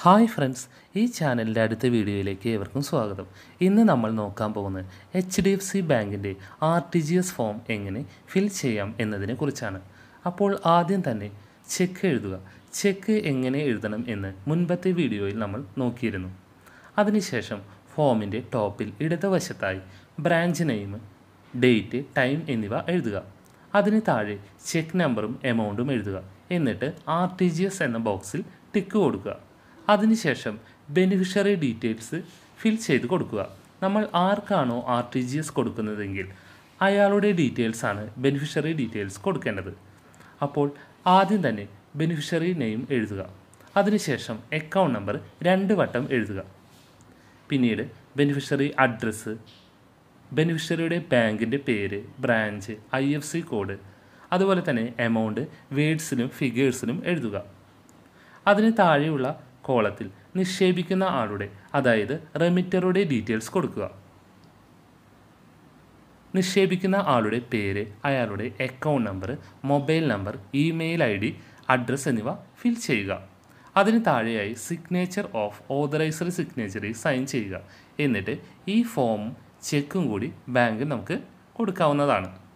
hi friends ഈ ചാനലിൻ്റെ അടുത്ത വീഡിയോയിലേക്ക് ഏവർക്കും സ്വാഗതം ഇന്ന് നമ്മൾ നോക്കാൻ പോകുന്നത് എച്ച് ഡി എഫ് സി ബാങ്കിൻ്റെ R T G S form എങ്ങനെ ഫിൽ ചെയ്യാം എന്നതിനെ കുറിച്ചാണ് അപ്പോൾ ആദ്യം തന്നെ ചെക്ക് എഴുതുക ചെക്ക് എങ്ങനെ എഴുതണം എന്ന് മുൻപത്തെ വീഡിയോയിൽ നമ്മൾ നോക്കിയിരുന്നു അതിനുശേഷം ഫോമിൻ്റെ ടോപ്പിൽ ഇടതുവശത്തായി ബ്രാഞ്ച് നെയിം ഡേറ്റ് ടൈം എന്നിവ എഴുതുക അതിന് താഴെ ചെക്ക് നമ്പറും എമൗണ്ടും എഴുതുക എന്നിട്ട് ആർ ടി ജി എസ് എന്ന ബോക്സിൽ ടിക്ക് കൊടുക്കുക അതിനുശേഷം ബെനിഫിഷ്യറി ഡീറ്റെയിൽസ് ഫിൽ ചെയ്ത് കൊടുക്കുക നമ്മൾ ആർക്കാണോ ആർ ടി ജി എസ് കൊടുക്കുന്നതെങ്കിൽ അയാളുടെ ഡീറ്റെയിൽസ് ആണ് ബെനിഫിഷ്യറി ഡീറ്റെയിൽസ് കൊടുക്കേണ്ടത് അപ്പോൾ ആദ്യം തന്നെ ബെനിഫിഷ്യറി നെയിം എഴുതുക അതിനുശേഷം അക്കൗണ്ട് നമ്പർ രണ്ട് വട്ടം എഴുതുക പിന്നീട് ബെനിഫിഷ്യറി അഡ്രസ്സ് ബെനിഫിഷ്യറിയുടെ ബാങ്കിൻ്റെ പേര് branch I F C code അതുപോലെ തന്നെ എമൗണ്ട് വേഡ്സിലും ഫിഗേഴ്സിലും എഴുതുക അതിന് താഴെയുള്ള കോളത്തിൽ നിക്ഷേപിക്കുന്ന ആളുടെ അതായത് റെമിറ്ററുടെ ഡീറ്റെയിൽസ് കൊടുക്കുക നിക്ഷേപിക്കുന്ന ആളുടെ പേര് അയാളുടെ account number mobile number email I D address എന്നിവ ഫിൽ ചെയ്യുക അതിന് താഴെയായി സിഗ്നേച്ചർ ഓഫ് ഓതറൈസറി സിഗ്നേച്ചറിൽ സൈൻ ചെയ്യുക എന്നിട്ട് ഈ ഫോമും ചെക്കും കൂടി ബാങ്കിൽ നമുക്ക് കൊടുക്കാവുന്നതാണ്